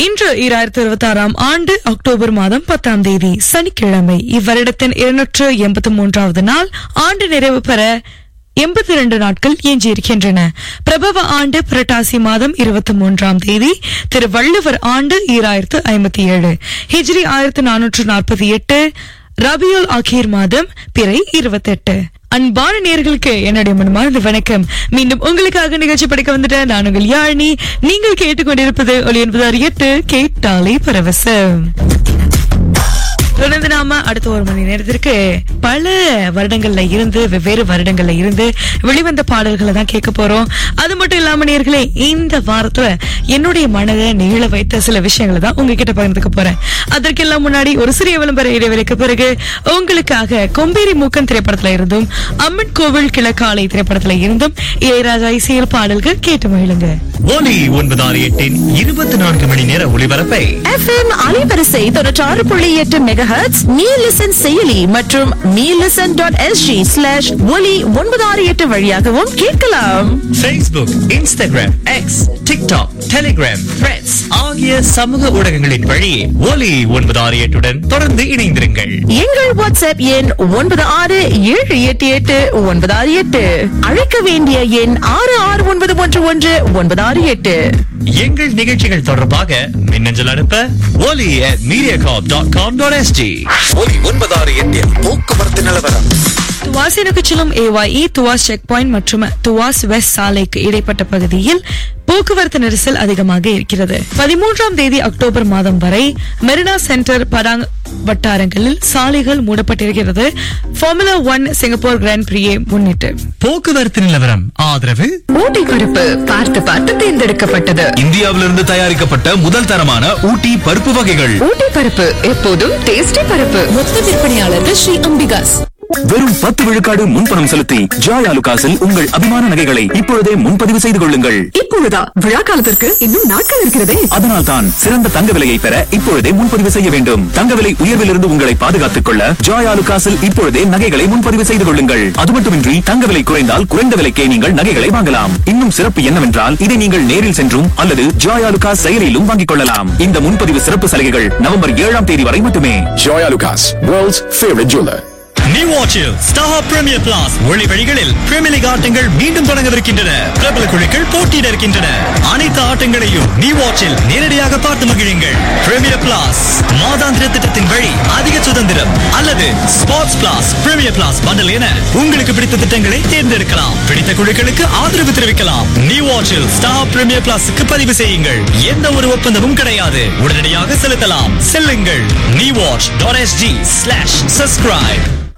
இன்று ஈராயிரத்தி இருபத்தி ஆறாம் ஆண்டு அக்டோபர் மாதம் பத்தாம் தேதி சனிக்கிழமை இவ்வருடத்தின் இருநூற்று எண்பத்தி மூன்றாவது நாள் ஆண்டு நிறைவு பெற எண்பத்தி இரண்டு நாட்கள் எஞ்சியிருக்கின்றன பிரபவ ஆண்டு புரட்டாசி மாதம் இருபத்தி மூன்றாம் தேதி திரு வள்ளுவர் ஆண்டு ஈராயிரத்து ஐம்பத்தி ஏழு ஹிஜ்ரி ஆயிரத்து நானூற்று நாற்பத்தி எட்டு ரபியுல் அகீர் மாதம் பிறை இருபத்தெட்டு அன்பான நேர்களுக்கு என்னுடைய மனமார்ந்த வணக்கம் மீண்டும் உங்களுக்காக நிகழ்ச்சி படைக்க வந்துட்டேன் நான் உங்கள் யாழினி நீங்கள் கேட்டுக்கொண்டிருப்பது ஒளி என்பதார் எட்டு கேட்டாலே பரவசம் தொடர்ந்து நாம அடுத்த ஒரு மணி நேரத்திற்கு பல வருடங்கள்ல இருந்து வெவ்வேறு வருடங்கள்ல இருந்து வெளிவந்த பாடல்களை தான் கேட்க போறோம் அது மட்டும் இல்லாம நேர்களே இந்த வாரத்துல என்னுடைய மனதை நிகழ வைத்த சில விஷயங்களை தான் உங்ககிட்ட பகிர்ந்துக்க போறேன் அதற்கெல்லாம் முன்னாடி ஒரு சிறிய விளம்பர இடைவெளிக்கு பிறகு உங்களுக்காக கொம்பேரி மூக்கன் திரைப்படத்துல இருந்தும் அம்மன் கோவில் கிழக்காலை திரைப்படத்துல இருந்தும் இளையராஜா இசையில் பாடல்கள் கேட்டு மகிழுங்க ஒலி ஒன்பதாறு எட்டின் இருபத்தி நான்கு மணி நேர ஒளிபரப்பை எஃப்எம் அலைவரிசை தொண்ணூற்றாறு புள்ளி எட்டு மெகாஹெட்ஸ் மீ லிசன் செயலி மற்றும் me listen dot SG slash ஒலி ஒன்பதாறு எட்டு வழியாகவும் கேட்கலாம் Facebook, Instagram, X, TikTok, Telegram, Threads ஆகிய சமூக ஊடகங்களின் வழி ஒலி ஒன்பதாறு எட்டுடன் தொடர்ந்து இணைந்திருங்கள் எங்கள் வாட்ஸ்அப் எண் ஒன்பது ஆறு ஏழு எட்டு எட்டு ஒன்பது ஆறு எட்டு அழைக்க வேண்டிய எண் ஆறு ஆறு ஒன்பது ஒன்று ஒன்று ஒன்பது ஆறு எட்டு எங்கள் நிகழ்ச்சிகள் தொடர்பாக மின்னஞ்சல் அனுப்ப ஒலி at mediacorp.com.sg ஒலி ஒன்பதாறு எட்டில் போக்குவரத்து நிலவரம் துவாசினுக்கு செல்லும் ஏவாஇ துவாஸ் செக் பாயிண்ட் மற்றும் துவாஸ் வெஸ்ட் சாலைக்கு இடைப்பட்ட பகுதியில் போக்குவரத்து நெரிசல் அதிகமாக இருக்கிறது பதிமூன்றாம் தேதி அக்டோபர் மாதம் வரை மெரினா சென்டர் பராங் வட்டாரங்களில் சாலைகள் மூடப்பட்டிருக்கிறது ஃபார்முலா ஒன் சிங்கப்பூர் கிராண்ட் பிரியை முன்னிட்டு போக்குவரத்து நிலவரம் ஆதரவு ஊட்டி குறிப்பு பார்த்து பார்த்து தேர்ந்தெடுக்கப்பட்டது இந்தியாவிலிருந்து தயாரிக்கப்பட்ட முதல் தரமான ஊட்டி பருப்பு வகைகள் ஊட்டி பருப்பு எப்போதும் டேஸ்டி பருப்பு மொத்த விற்பனையாளர்கள் ஸ்ரீ அம்பிகாஸ் வெறும் பத்து விழுக்காடு முன்பணம் செலுத்தி ஜாய் ஆலுகாஸில் உங்கள் அபிமான நகைகளை இப்பொழுதே முன்பதிவு செய்து கொள்ளுங்கள் இப்பொழுதா விழா காலத்திற்கு இன்னும் நாட்கள் இருக்கிறதே அதனால் தான் சிறந்த தங்க விலையை பெற இப்பொழுதே முன்பதிவு செய்ய வேண்டும் தங்க விலை உயர்விலிருந்து உங்களை பாதுகாத்துக் கொள்ள ஜாய் ஆலுகாஸில் இப்பொழுதே நகைகளை முன்பதிவு செய்து கொள்ளுங்கள் அது மட்டுமின்றி தங்க விலை குறைந்தால் குறைந்த விலைக்கே நீங்கள் நகைகளை வாங்கலாம் இன்னும் சிறப்பு என்னவென்றால் இதை நீங்கள் நேரில் சென்றும் அல்லது ஜாய் ஆலுகாஸ் செயலிலும் வாங்கிக் கொள்ளலாம் இந்த முன்பதிவு சிறப்பு சலுகைகள் நவம்பர் ஏழாம் தேதி வரை மட்டுமே Joya Lucas, world's favorite jeweler. New வாட்சில் ஸ்டார் பிரீமியர் பிளாஸ் ஒளி வழிகளில் பிரீமியர் லீக் ஆட்டங்கள் மீண்டும் தொடங்கவிருக்கின்றன பிரபல குழுக்கள் போட்டியிட இருக்கின்றன அனைத்து ஆட்டங்களையும் நியூ வாட்சில் நேரடியாக பார்த்து மகிழுங்கள் பிரீமியர் பிளாஸ் மாதாந்திர திட்டத்தின் வழி அதிக சுதந்திரம் அல்லது sports plus premier plus bundle என உங்களுக்கு பிடித்த திட்டங்களை தேர்ந்தெடுக்கலாம் பிடித்த குழுக்களுக்கு ஆதரவு தெரிவிக்கலாம் நியூ வாட்சில் ஸ்டார் பிரீமியர் பிளாஸுக்கு பதிவு செய்யுங்கள் எந்த ஒரு ஒப்பந்தமும் கிடையாது உடனடியாக செலுத்தலாம் செல்லுங்கள் new watch dot SG slash subscribe